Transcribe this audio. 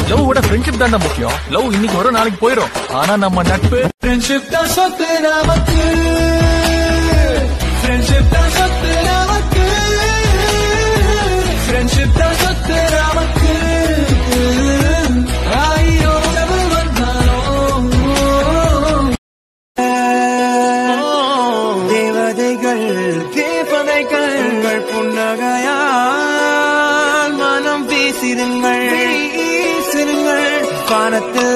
love விட friendship தான்டா முக்கியம் லவ் இன்னைக்கு வரும் நாளைக்கு போயிடும் ஆனா நம்ம நட்பு ஃப்ரெண்ட்ஷிப் தான் சொத்து நமக்கு ஃப்ரெண்ட்ஷிப் தான் சொத்து நமக்கு ஃப்ரெண்ட்ஷிப் தான் சொத்து நமக்கு ஆயிரம் உணவு வந்தாலும் தேவதைகள் கேட்பதை கண்கள் புன்னகையால் மனம் பேசிடுங்கள் வீசிடுங்கள் வானத்தில்